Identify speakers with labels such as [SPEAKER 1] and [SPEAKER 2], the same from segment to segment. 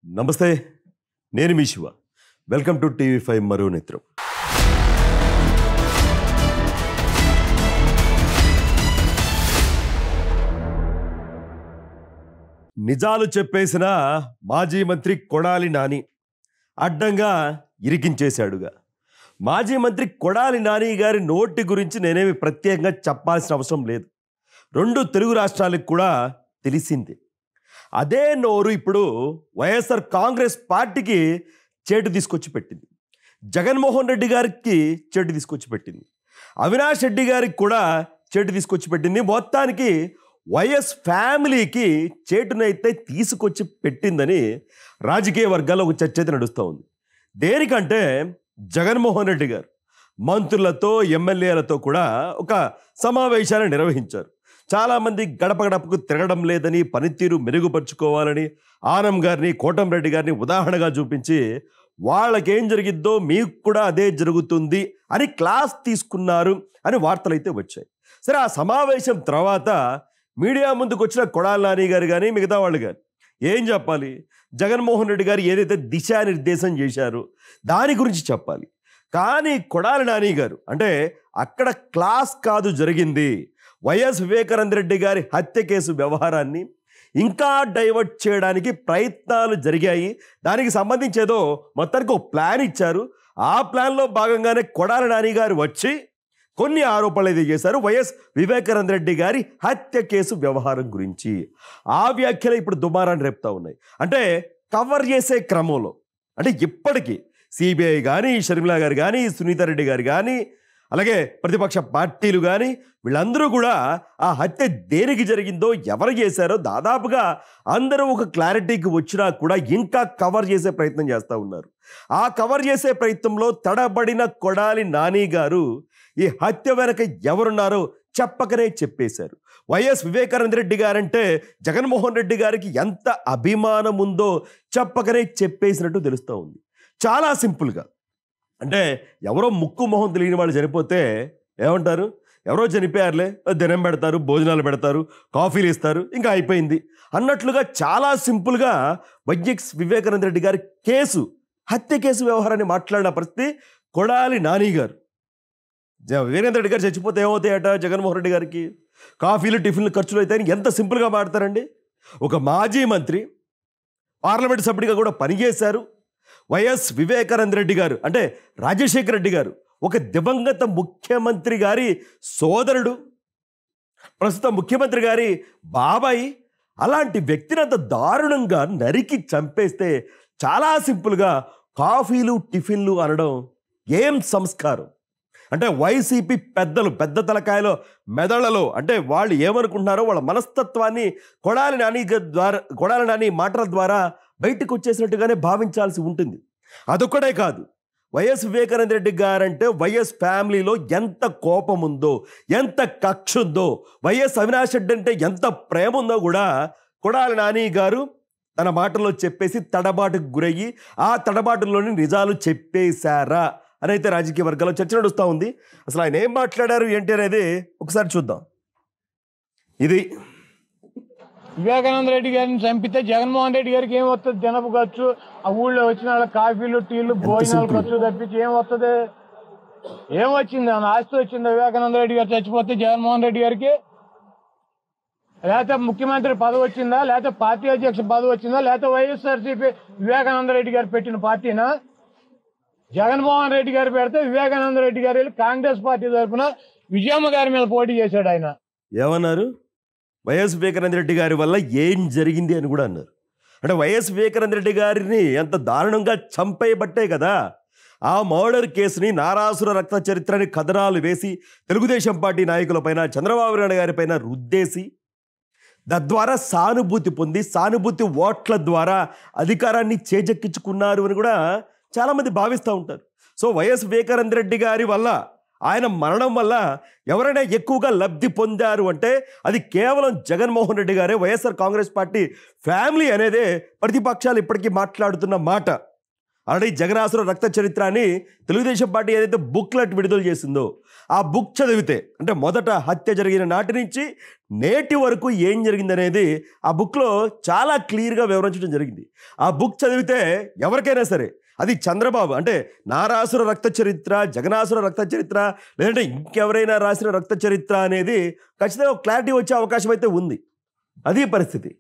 [SPEAKER 1] నమస్తే నేను మీ Shiva welcome to TV five మరో నేత్రం నిజాలు చెప్పేసిన మాజీ మంత్రి కొడాలి నాని అడ్డంగా ఇరికించేశాడుగా మాజీ మంత్రి కొడాలి నాని గారి నోటి గురించి నేనేమి ప్రత్యేకంగా చెప్పాల్సిన అవసరం లేదు రెండు తెలుగు రాష్ట్రాలకు కూడా తెలిసిందే అదే నోరు ఇప్పుడు వైఎస్ఆర్ కాంగ్రెస్ పార్టీకి చేటు తీసుకొచ్చి పెట్టింది జగన్మోహన్ రెడ్డి గారికి చేటు తీసుకొచ్చి పెట్టింది అవినాష్ రెడ్డి గారికి కూడా చేటు తీసుకొచ్చి పెట్టింది మొత్తానికి వైఎస్ ఫ్యామిలీకి చేటునైతే తీసుకొచ్చి పెట్టిందని రాజకీయ వర్గాల్లో ఒక చర్చ అయితే నడుస్తూ ఉంది దేనికంటే జగన్మోహన్ రెడ్డి గారు మంత్రులతో ఎమ్మెల్యేలతో కూడా ఒక సమావేశాన్ని నిర్వహించారు చాలామంది గడప గడపకు తిరగడం లేదని పనితీరు మెరుగుపరుచుకోవాలని ఆనం గారిని కోటంరెడ్డి గారిని ఉదాహరణగా చూపించి వాళ్ళకేం జరిగిద్దో మీకు కూడా అదే జరుగుతుంది అని క్లాస్ తీసుకున్నారు అని వార్తలు అయితే వచ్చాయి సరే ఆ సమావేశం తర్వాత మీడియా ముందుకు వచ్చిన కొడాల నాని గారు కానీ మిగతా వాళ్ళు కానీ ఏం చెప్పాలి జగన్మోహన్ రెడ్డి గారు ఏదైతే దిశానిర్దేశం చేశారో దాని గురించి చెప్పాలి కానీ కొడాలి నాని గారు అంటే అక్కడ క్లాస్ కాదు జరిగింది వైఎస్ వివేకానంద రెడ్డి గారి హత్య కేసు వ్యవహారాన్ని ఇంకా డైవర్ట్ చేయడానికి ప్రయత్నాలు జరిగాయి దానికి సంబంధించి ఏదో మొత్తానికి ఒక ప్లాన్ ఇచ్చారు ఆ ప్లాన్లో భాగంగానే కొడాలి నాని గారు వచ్చి కొన్ని ఆరోపణలు అయితే చేశారు వైఎస్ వివేకానంద రెడ్డి గారి హత్య కేసు వ్యవహారం గురించి ఆ వ్యాఖ్యలు ఇప్పుడు దుమారాన్ని రేపుతా ఉన్నాయి అంటే కవర్ చేసే క్రమంలో అంటే ఇప్పటికీ సిబిఐ కానీ షర్మిలా గారు కానీ సునీత రెడ్డి గారు కానీ అలాగే ప్రతిపక్ష పార్టీలు కానీ వీళ్ళందరూ కూడా ఆ హత్య దేనికి జరిగిందో ఎవరు చేశారో దాదాపుగా అందరూ ఒక క్లారిటీకి వచ్చినా కూడా ఇంకా కవర్ చేసే ప్రయత్నం చేస్తూ ఉన్నారు ఆ కవర్ చేసే ప్రయత్నంలో తడబడిన కొడాలి నాని గారు ఈ హత్య వెనక ఎవరున్నారో చెప్పకనే చెప్పేశారు వైఎస్ వివేకానంద రెడ్డి గారంటే జగన్మోహన్ రెడ్డి గారికి ఎంత అభిమానం ఉందో చెప్పకనే చెప్పేసినట్టు తెలుస్తూ ఉంది చాలా సింపుల్గా అంటే ఎవరో ముక్కు మొహం తెలియని వాళ్ళు చనిపోతే ఏమంటారు ఎవరో చనిపోయారులే దినం పెడతారు భోజనాలు పెడతారు కాఫీలు ఇస్తారు ఇంకా అయిపోయింది అన్నట్లుగా చాలా సింపుల్గా వైఎస్ వివేకానంద రెడ్డి గారి కేసు హత్య కేసు వ్యవహారాన్ని మాట్లాడిన పరిస్థితి కొడాలి నాని గారు జ- వీరేంద్ర రెడ్డి గారు చచ్చిపోతే ఏమవుతాయట జగన్మోహన్ రెడ్డి గారికి కాఫీలు టిఫిన్లు ఖర్చులు అవుతాయని ఎంత సింపుల్గా మాడతారండి ఒక మాజీ మంత్రి పార్లమెంట్ సభ్యుడిగా కూడా పనిచేశారు వైఎస్ వివేకానంద రెడ్డి గారు అంటే రాజశేఖర రెడ్డి గారు ఒక దివంగత ముఖ్యమంత్రి గారి సోదరుడు ప్రస్తుత ముఖ్యమంత్రి గారి బాబాయి అలాంటి వ్యక్తిని అంత దారుణంగా నరికి చంపేస్తే చాలా సింపుల్గా కాఫీలు టిఫిన్లు అనడం ఏం సంస్కారం అంటే వైసీపీ పెద్దలు పెద్ద తలకాయలో మెదళ్లలో అంటే వాళ్ళు ఏమనుకుంటున్నారో వాళ్ళ మనస్తత్వాన్ని కొడాలి నాని గ- ద్వారా కొడాలి నాని మాటల ద్వారా బయటకు వచ్చేసినట్టుగానే భావించాల్సి ఉంటుంది అదొక్కడే కాదు వైఎస్ వివేకానంద రెడ్డి గారంటే వైఎస్ ఫ్యామిలీలో ఎంత కోపం ఉందో ఎంత కక్ష ఉందో వైఎస్ అవినాష్ రెడ్డి అంటే ఎంత ప్రేమ ఉందో కూడా కొడాలి నాని గారు తన మాటల్లో చెప్పేసి తడబాటుకు గురయ్యి ఆ తడబాటులోని నిజాలు చెప్పేశారా అని అయితే రాజకీయ వర్గాల్లో చర్చ నడుస్తూ ఉంది అసలు ఆయన ఏం మాట్లాడారు ఏంటి అనేది ఒకసారి చూద్దాం ఇది
[SPEAKER 2] వివేకానంద రెడ్డి గారిని చంపితే జగన్మోహన్ రెడ్డి గారికి ఏం వస్తుంది జనపు ఖర్చు ఆ ఊళ్ళో వచ్చిన వాళ్ళ కాఫీలు టీలు భోజనాలు
[SPEAKER 1] simple.
[SPEAKER 2] ఖర్చు తప్పించి ఏం వస్తుంది ఏం వచ్చింది ఆ ఆస్తి వచ్చింది వివేకానంద రెడ్డి గారు చచ్చిపోతే జగన్మోహన్ రెడ్డి గారికి లేకపోతే ముఖ్యమంత్రి పదవి వచ్చిందా లేకపోతే పార్టీ అధ్యక్ష పదవి వచ్చిందా లేకపోతే వైఎస్ఆర్సీపీ వివేకానంద రెడ్డి గారు పెట్టిన పార్టీనా జగన్మోహన్ రెడ్డి గారు పెడితే వివేకానంద రెడ్డి గారు వెళ్ళి కాంగ్రెస్ పార్టీ తరఫున విజయమ్మ గారి మీద పోటీ చేశాడు ఆయన
[SPEAKER 1] ఏమన్నారు వైఎస్ వివేకానంద రెడ్డి గారి వల్ల ఏం జరిగింది అని కూడా అన్నారు అంటే వైఎస్ వివేకానంద రెడ్డి గారిని ఎంత దారుణంగా చంపేయబట్టే కదా ఆ మర్డర్ కేసుని నారాసుర రక్త చరిత్రని కథనాలు వేసి తెలుగుదేశం పార్టీ నాయకులపైన చంద్రబాబు నాయుడు గారిపైన రుద్దేసి తద్వారా సానుభూతి పొంది సానుభూతి ఓట్ల ద్వారా అధికారాన్ని చేజెక్కించుకున్నారు అని కూడా చాలామంది భావిస్తూ ఉంటారు సో వైఎస్ వివేకానంద రెడ్డి గారి వల్ల ఆయన మరణం వల్ల ఎవరైనా ఎక్కువగా లబ్ధి పొందారు అంటే అది కేవలం జగన్మోహన్ రెడ్డి గారే వైఎస్ఆర్ కాంగ్రెస్ పార్టీ ఫ్యామిలీ అనేదే ప్రతిపక్షాలు ఇప్పటికీ మాట్లాడుతున్న మాట ఆల్రెడీ జగనాసుర రక్త చరిత్ర అని తెలుగుదేశం పార్టీ ఏదైతే బుక్లెట్ విడుదల చేసిందో ఆ బుక్ చదివితే అంటే మొదట హత్య జరిగిన నాటి నుంచి నేటి వరకు ఏం జరిగిందనేది ఆ బుక్లో చాలా క్లియర్గా వివరించడం జరిగింది ఆ బుక్ చదివితే ఎవరికైనా సరే అది చంద్రబాబు అంటే నారాసుర రక్త చరిత్ర జగనాసుర రక్త చరిత్ర లేదంటే ఇంకెవరైనా రాసిన రక్త చరిత్ర అనేది ఖచ్చితంగా ఒక క్లారిటీ వచ్చే అవకాశం అయితే ఉంది అది పరిస్థితి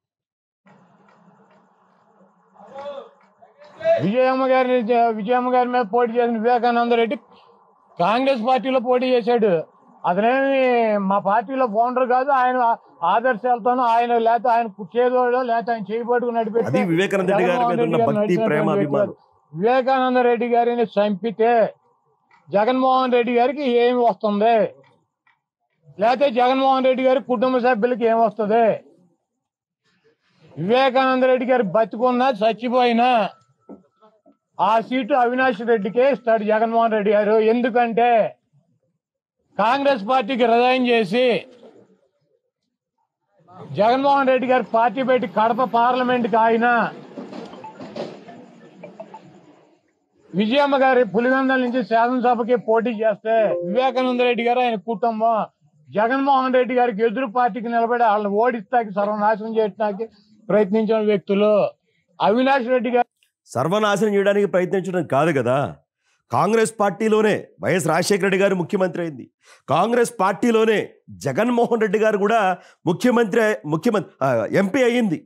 [SPEAKER 2] విజయమ్మ గారిని విజయమ్మ గారి మీద పోటీ చేసిన వివేకానంద రెడ్డి కాంగ్రెస్ పార్టీలో పోటీ చేశాడు అతనేమి మా పార్టీలో ఫౌండర్ కాదు ఆయన ఆదర్శాలతోనూ ఆయన లేకపోతే ఆయన చేదోడో లేకపోతే ఆయన చేయబట్టుకుని నడిపెట్టి
[SPEAKER 1] అది వివేకానంద రెడ్డి గారి మీద ఉన్న భక్తి ప్రేమ అభిమానం
[SPEAKER 2] వివేకానంద రెడ్డి గారిని చంపితే జగన్మోహన్ రెడ్డి గారికి ఏమి వస్తుంది లేకపోతే జగన్మోహన్ రెడ్డి గారి కుటుంబ సభ్యులకి ఏం వస్తుంది వివేకానంద రెడ్డి గారు బతికున్నా చచ్చిపోయినా ఆ సీటు అవినాష్ రెడ్డికే ఇస్తాడు జగన్మోహన్ రెడ్డి గారు ఎందుకంటే కాంగ్రెస్ పార్టీకి రిజైన్ చేసి జగన్మోహన్ రెడ్డి గారు పార్టీ పెట్టి కడప పార్లమెంట్కి ఆయన విజయమ్మ గారి పులివెందల నుంచి శాసనసభకి పోటీ చేస్తే వివేకానంద రెడ్డి గారు ఆయన కుటుంబం జగన్మోహన్ రెడ్డి గారికి ఎదురు పార్టీకి నిలబడి వాళ్ళని ఓడిస్తాకి సర్వనాశనం చేయడానికి ప్రయత్నించిన వ్యక్తులు అవినాష్ రెడ్డి గారు
[SPEAKER 1] సర్వనాశనం చేయడానికి ప్రయత్నించడం కాదు కదా కాంగ్రెస్ పార్టీలోనే వైఎస్ రాజశేఖర రెడ్డి గారు ముఖ్యమంత్రి అయింది కాంగ్రెస్ పార్టీలోనే జగన్మోహన్ రెడ్డి గారు కూడా ముఖ్యమంత్రి ముఖ్యమంత్రి ఆ, ఎంపీ అయ్యింది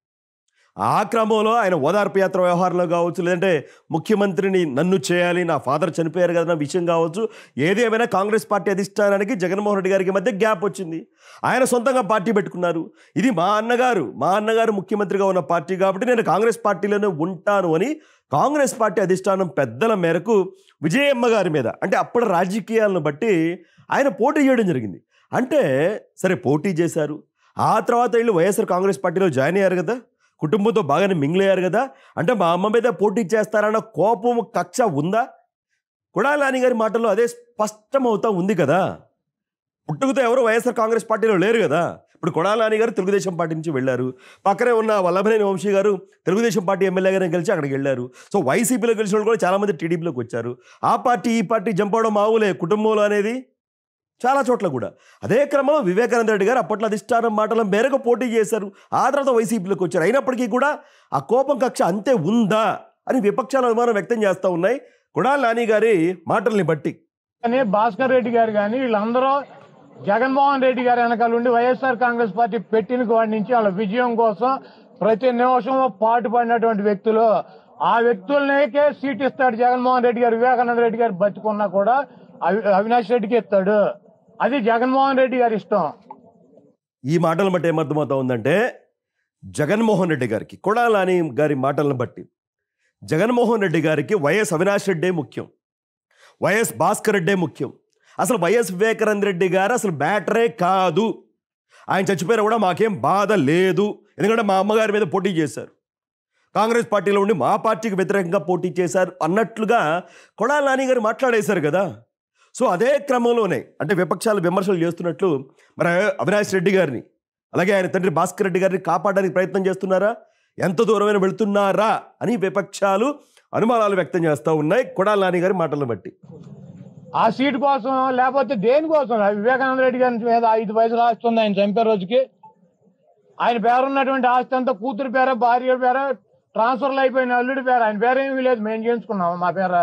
[SPEAKER 1] ఆ క్రమంలో ఆయన ఓదార్పు యాత్ర వ్యవహారంలో కావచ్చు లేదంటే ముఖ్యమంత్రిని నన్ను చేయాలి నా ఫాదర్ చనిపోయారు కదా నా విషయం కావచ్చు ఏది ఏమైనా కాంగ్రెస్ పార్టీ అధిష్టానానికి జగన్మోహన్ రెడ్డి గారికి మధ్య గ్యాప్ వచ్చింది ఆయన సొంతంగా పార్టీ పెట్టుకున్నారు ఇది మా అన్నగారు మా అన్నగారు ముఖ్యమంత్రిగా ఉన్న పార్టీ కాబట్టి నేను కాంగ్రెస్ పార్టీలోనే ఉంటాను అని కాంగ్రెస్ పార్టీ అధిష్టానం పెద్దల మేరకు విజయమ్మ గారి మీద అంటే అప్పటి రాజకీయాలను బట్టి ఆయన పోటీ చేయడం జరిగింది అంటే సరే పోటీ చేశారు ఆ తర్వాత వీళ్ళు వైఎస్ఆర్ కాంగ్రెస్ పార్టీలో జాయిన్ అయ్యారు కదా కుటుంబంతో బాగానే మింగిలయ్యారు కదా అంటే మా అమ్మ మీద పోటీ చేస్తారన్న కోపం కక్ష ఉందా కొడాలాని గారి మాటల్లో అదే స్పష్టమవుతా ఉంది కదా పుట్టుకతో ఎవరు వైఎస్ఆర్ కాంగ్రెస్ పార్టీలో లేరు కదా ఇప్పుడు కొడాలాని గారు తెలుగుదేశం పార్టీ నుంచి వెళ్ళారు పక్కనే ఉన్న వల్లభనేని వంశీ గారు తెలుగుదేశం పార్టీ ఎమ్మెల్యేగానే గెలిచి అక్కడికి వెళ్ళారు సో వైసీపీలో గెలిచిన వాళ్ళు కూడా చాలామంది టీడీపీలోకి వచ్చారు ఆ పార్టీ ఈ పార్టీ జంప్ అవడం మామూలే కుటుంబంలో అనేది చాలా చోట్ల కూడా అదే క్రమంలో వివేకానంద రెడ్డి గారు అప్పట్లో అధిష్టానం మాటల మేరకు పోటీ చేశారు ఆ తర్వాత వైసీపీలోకి వచ్చారు అయినప్పటికీ కూడా ఆ కోపం కక్ష అంతే ఉందా అని విపక్షాల అనుమానం వ్యక్తం చేస్తూ ఉన్నాయి కొడాలి నాని గారి మాటల్ని బట్టి
[SPEAKER 2] కానీ భాస్కర్ రెడ్డి గారు కానీ వీళ్ళందరూ జగన్మోహన్ రెడ్డి గారి వెనకాల ఉండి వైఎస్ఆర్ కాంగ్రెస్ పార్టీ పెట్టిన వాడి నుంచి వాళ్ళ విజయం కోసం ప్రతి నిమిషం పాటుపడినటువంటి వ్యక్తులు ఆ వ్యక్తులకే సీట్ ఇస్తాడు జగన్మోహన్ రెడ్డి గారు వివేకానంద రెడ్డి గారు బతుకున్నా కూడా అవి- అవినాష్ రెడ్డికి ఇస్తాడు అది జగన్మోహన్ రెడ్డి గారి ఇష్టం
[SPEAKER 1] ఈ మాటలను బట్టి ఏమర్థమవుతా ఉందంటే జగన్మోహన్ రెడ్డి గారికి కొడాలి నాని గారి మాటలను బట్టి జగన్మోహన్ రెడ్డి గారికి వైఎస్ అవినాష్ రెడ్డే ముఖ్యం వైఎస్ భాస్కర్ రెడ్డే ముఖ్యం అసలు వైఎస్ వివేకానంద రెడ్డి గారు అసలు బ్యాటరే కాదు ఆయన చచ్చిపోయినా కూడా మాకేం బాధ లేదు ఎందుకంటే మా అమ్మగారి మీద పోటీ చేశారు కాంగ్రెస్ పార్టీలో ఉండి మా పార్టీకి వ్యతిరేకంగా పోటీ చేశారు అన్నట్లుగా కొడాలి నాని గారు మాట్లాడేశారు కదా సో అదే క్రమంలోనే అంటే విపక్షాలు విమర్శలు చేస్తున్నట్లు మరి అవినాష్ రెడ్డి గారిని అలాగే ఆయన తండ్రి భాస్కర్ రెడ్డి గారిని కాపాడడానికి ప్రయత్నం చేస్తున్నారా ఎంత దూరమైన వెళుతున్నారా అని విపక్షాలు అనుమానాలు వ్యక్తం చేస్తూ ఉన్నాయి కొడాలి నాని గారి మాటలను బట్టి
[SPEAKER 2] ఆ సీట్ కోసం లేకపోతే దేనికోసం ఆ వివేకానంద రెడ్డి గారి మీద ఐదు పైసలు ఆస్తి ఉంది ఆయన చంపే రోజుకి ఆయన పేరున్నటువంటి ఆస్తి అంతా కూతురు పేర భార్య పేర ట్రాన్స్ఫర్లు అయిపోయిన అల్లుడి పేరు ఆయన పేరేమీ లేదు మేము చేయించుకున్నాం మా పేర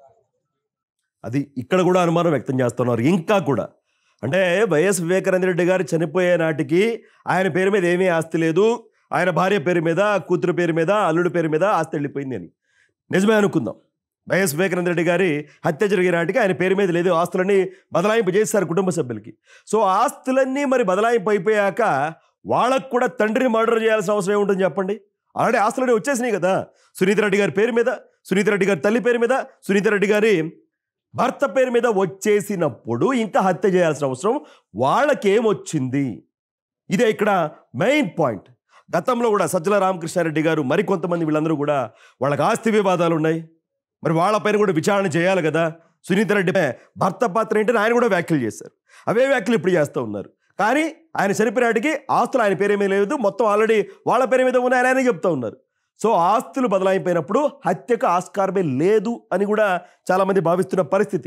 [SPEAKER 1] అది ఇక్కడ కూడా అనుమానం వ్యక్తం చేస్తున్నారు ఇంకా కూడా అంటే వైఎస్ వివేకానంద రెడ్డి గారు చనిపోయే నాటికి ఆయన పేరు మీద ఏమీ ఆస్తి లేదు ఆయన భార్య పేరు మీద కూతురు పేరు మీద అల్లుడి పేరు మీద ఆస్తి వెళ్ళిపోయింది అని నిజమే అనుకుందాం వైఎస్ వివేకానంద రెడ్డి గారి హత్య జరిగే నాటికి ఆయన పేరు మీద లేదు ఆస్తులన్నీ బదలాయింపు చేశారు కుటుంబ సభ్యులకి సో ఆస్తులన్నీ మరి బదలాయింపు అయిపోయాక వాళ్ళకు కూడా తండ్రిని మర్డర్ చేయాల్సిన అవసరం ఏముంటుంది చెప్పండి ఆల్రెడీ ఆస్తులన్నీ వచ్చేసినాయి కదా సునీత రెడ్డి గారి పేరు మీద సునీత రెడ్డి గారి తల్లి పేరు మీద సునీత రెడ్డి గారి భర్త పేరు మీద వచ్చేసినప్పుడు ఇంకా హత్య చేయాల్సిన అవసరం వాళ్ళకేమొచ్చింది ఇదే ఇక్కడ మెయిన్ పాయింట్ గతంలో కూడా సజ్జల రామకృష్ణారెడ్డి గారు మరికొంతమంది వీళ్ళందరూ కూడా వాళ్ళకి ఆస్తి వివాదాలు ఉన్నాయి మరి వాళ్ళపైన కూడా విచారణ చేయాలి కదా సునీత రెడ్డి భర్త పాత్ర ఏంటని ఆయన కూడా వ్యాఖ్యలు చేశారు అవే వ్యాఖ్యలు ఇప్పుడు చేస్తూ ఉన్నారు కానీ ఆయన చనిపోయినాటికి ఆస్తులు ఆయన పేరు మీద లేదు మొత్తం ఆల్రెడీ వాళ్ళ పేరు మీద ఉన్నాయని ఆయన చెప్తా ఉన్నారు సో ఆస్తులు బదలాయిపోయినప్పుడు హత్యకు ఆస్కారమే లేదు అని కూడా చాలామంది భావిస్తున్న పరిస్థితి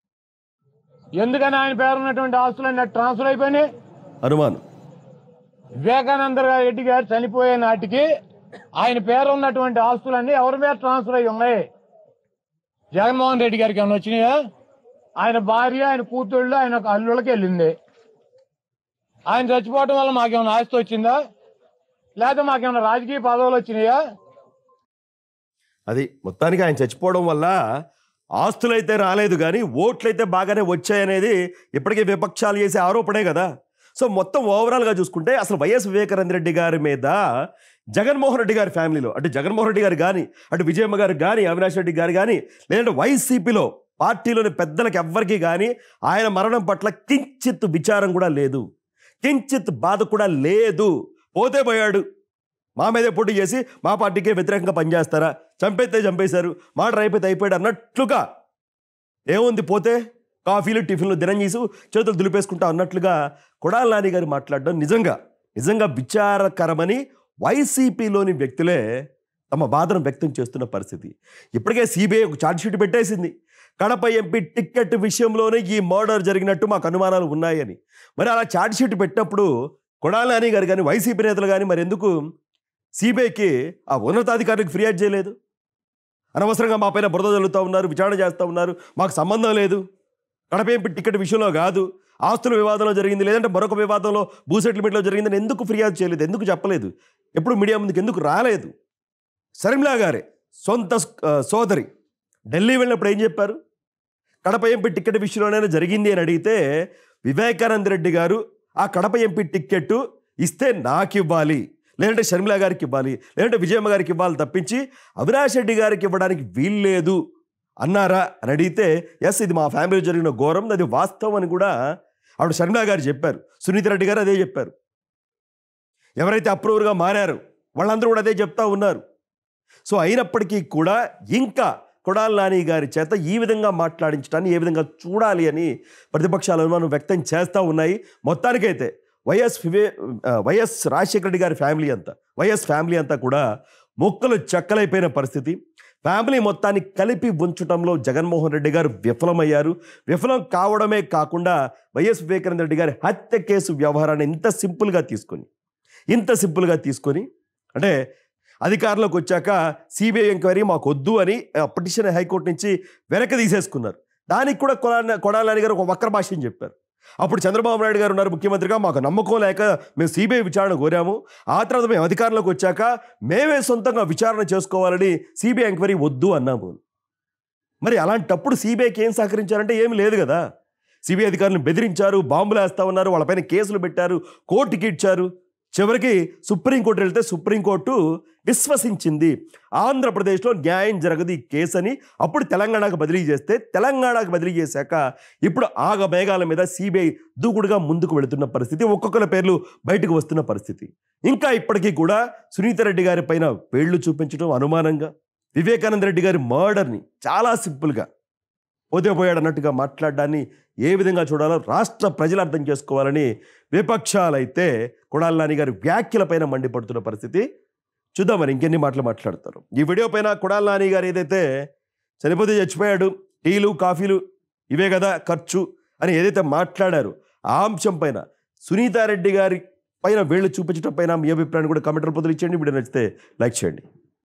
[SPEAKER 2] ఎందుకని ఆయన పేరు ఉన్నటువంటి ఆస్తులన్నీ ట్రాన్స్ఫర్ అయిపోయినాయి
[SPEAKER 1] అనుమానం
[SPEAKER 2] వివేకానంద రెడ్డి గారు చనిపోయే నాటికి ఆయన పేరు ఉన్నటువంటి ఆస్తులన్నీ ఎవరి మీద ట్రాన్స్ఫర్ అయి ఉన్నాయి జగన్మోహన్ రెడ్డి గారికి ఏమైనా వచ్చినాయా ఆయన భార్య ఆయన కూతుళ్ళు ఆయన ఒక అల్లుళ్ళకి వెళ్ళింది ఆయన చచ్చిపోవటం వల్ల మాకేమైనా ఆస్తి వచ్చిందా లేదా మాకేమైనా రాజకీయ పదవులు వచ్చినాయా
[SPEAKER 1] అది మొత్తానికి ఆయన చచ్చిపోవడం వల్ల ఆస్తులైతే రాలేదు కానీ ఓట్లయితే బాగానే వచ్చాయనేది ఇప్పటికే విపక్షాలు చేసే ఆరోపణే కదా సో మొత్తం ఓవరాల్గా చూసుకుంటే అసలు వైఎస్ వివేకానంద రెడ్డి గారి మీద జగన్మోహన్ రెడ్డి గారి ఫ్యామిలీలో అటు జగన్మోహన్ రెడ్డి గారు కానీ అటు విజయమ్మ గారు కానీ అవినాష్ రెడ్డి గారు కానీ లేదంటే వైసీపీలో పార్టీలోని పెద్దలకు ఎవ్వరికీ కానీ ఆయన మరణం పట్ల కించిత్ విచారం కూడా లేదు కించిత్ బాధ కూడా లేదు పోతే పోయాడు మా మీదే పోటీ చేసి మా పార్టీకే వ్యతిరేకంగా పనిచేస్తారా చంపేస్తే చంపేశారు మాట అయిపోతే అయిపోయాడు అన్నట్లుగా ఏముంది పోతే కాఫీలు టిఫిన్లు దినం చేసి చేతులు దులిపేసుకుంటా అన్నట్లుగా కొడాల నాని గారు మాట్లాడడం నిజంగా నిజంగా విచారకరమని వైసీపీలోని వ్యక్తులే తమ బాధను వ్యక్తం చేస్తున్న పరిస్థితి ఇప్పటికే సిబిఐ ఒక ఛార్జ్షీట్ పెట్టేసింది కడప ఎంపీ టిక్కెట్ విషయంలోనే ఈ మర్డర్ జరిగినట్టు మాకు అనుమానాలు ఉన్నాయని మరి అలా ఛార్జ్షీట్ పెట్టినప్పుడు కొడాల నాని గారు కానీ వైసీపీ నేతలు కానీ మరి ఎందుకు సిబిఐకి ఆ ఉన్నతాధికారులకు ఫిర్యాదు చేయలేదు అనవసరంగా మా పైన బురద జల్లుతూ ఉన్నారు విచారణ చేస్తూ ఉన్నారు మాకు సంబంధం లేదు కడప ఎంపీ టికెట్ విషయంలో కాదు ఆస్తుల వివాదంలో జరిగింది లేదంటే మరొక వివాదంలో భూ సెటిల్మెంట్లో జరిగిందని ఎందుకు ఫిర్యాదు చేయలేదు ఎందుకు చెప్పలేదు ఎప్పుడు మీడియా ముందుకు ఎందుకు రాలేదు శర్మిలా గారే సొంత ఆ, సోదరి ఢిల్లీ వెళ్ళినప్పుడు ఏం చెప్పారు కడప ఎంపీ టికెట్ విషయంలోనైనా జరిగింది అని అడిగితే వివేకానంద రెడ్డి గారు ఆ కడప ఎంపీ టికెట్ ఇస్తే నాకు ఇవ్వాలి లేదంటే షర్మిల గారికి ఇవ్వాలి లేదంటే విజయమ్మ గారికి ఇవ్వాలి తప్పించి అవినాష్ రెడ్డి గారికి ఇవ్వడానికి వీల్లేదు అన్నారా అని అడిగితే ఎస్ ఇది మా ఫ్యామిలీ జరిగిన ఘోరం అది వాస్తవం అని కూడా ఆవిడ షర్మిల గారు చెప్పారు సునీత రెడ్డి గారు అదే చెప్పారు ఎవరైతే అప్రూవర్గా మారారు వాళ్ళందరూ కూడా అదే చెప్తా ఉన్నారు సో అయినప్పటికీ కూడా ఇంకా కొడాల నాని గారి చేత ఈ విధంగా మాట్లాడించడాన్ని ఏ విధంగా చూడాలి అని ప్రతిపక్షాలు అనుమానం వ్యక్తం చేస్తూ ఉన్నాయి మొత్తానికైతే వైఎస్ వివే ఆ, వైఎస్ రాజశేఖర రెడ్డి గారి ఫ్యామిలీ అంతా వైఎస్ ఫ్యామిలీ అంతా కూడా మొక్కలు చెక్కలైపోయిన పరిస్థితి ఫ్యామిలీ మొత్తాన్ని కలిపి ఉంచడంలో జగన్మోహన్ రెడ్డి గారు విఫలమయ్యారు విఫలం కావడమే కాకుండా వైఎస్ వివేకానంద రెడ్డి గారి హత్య కేసు వ్యవహారాన్ని ఇంత సింపుల్గా తీసుకొని ఇంత సింపుల్గా తీసుకొని అంటే అధికారంలోకి వచ్చాక సిబిఐ ఎంక్వైరీ మాకు వద్దు అని ఆ, పిటిషన్ హైకోర్టు నుంచి వెనక్కి తీసేసుకున్నారు దానికి కూడా కొడాల కొడాలని గారు ఒక వక్ర భాష్యం చెప్పారు అప్పుడు చంద్రబాబు నాయుడు గారు ఉన్నారు ముఖ్యమంత్రిగా మాకు నమ్మకం లేక మేము సిబిఐ విచారణ కోరాము ఆ తర్వాత మేము అధికారంలోకి వచ్చాక మేమే సొంతంగా విచారణ చేసుకోవాలని సిబిఐ ఎంక్వైరీ వద్దు అన్నాము మరి అలాంటప్పుడు సిబిఐకి ఏం సహకరించారంటే ఏమి లేదు కదా సిబిఐ అధికారులను బెదిరించారు బాంబులు వేస్తా ఉన్నారు వాళ్ళపైన కేసులు పెట్టారు కోర్టుకి ఇచ్చారు చివరికి సుప్రీంకోర్టు వెళ్తే సుప్రీంకోర్టు విశ్వసించింది ఆంధ్రప్రదేశ్లో న్యాయం జరగదు ఈ కేసు అని అప్పుడు తెలంగాణకు బదిలీ చేస్తే తెలంగాణకు బదిలీ చేశాక ఇప్పుడు ఆగ మేఘాల మీద సిబిఐ దూకుడుగా ముందుకు వెళుతున్న పరిస్థితి ఒక్కొక్కరి పేర్లు బయటకు వస్తున్న పరిస్థితి ఇంకా ఇప్పటికీ కూడా సునీత రెడ్డి గారి పైన పేళ్లు చూపించడం అనుమానంగా వివేకానంద రెడ్డి గారి మర్డర్ని చాలా సింపుల్గా పోతే పోయాడు అన్నట్టుగా మాట్లాడడాన్ని ఏ విధంగా చూడాలో రాష్ట్ర ప్రజలు అర్థం చేసుకోవాలని విపక్షాలైతే కొడాల నాని గారి వ్యాఖ్యలపైన మండిపడుతున్న పరిస్థితి చూద్దాం మరి ఇంకెన్ని మాటలు మాట్లాడతారు ఈ వీడియో పైన కొడాల నాని గారు ఏదైతే చనిపోతే చచ్చిపోయాడు టీలు కాఫీలు ఇవే కదా ఖర్చు అని ఏదైతే మాట్లాడారో ఆ అంశం పైన సునీతారెడ్డి గారి పైన వేళ్ళు చూపించడం పైన మీ అభిప్రాయాన్ని కూడా కమెంట్ రూపంలో ఇచ్చేయండి వీడియో నచ్చితే లైక్ చేయండి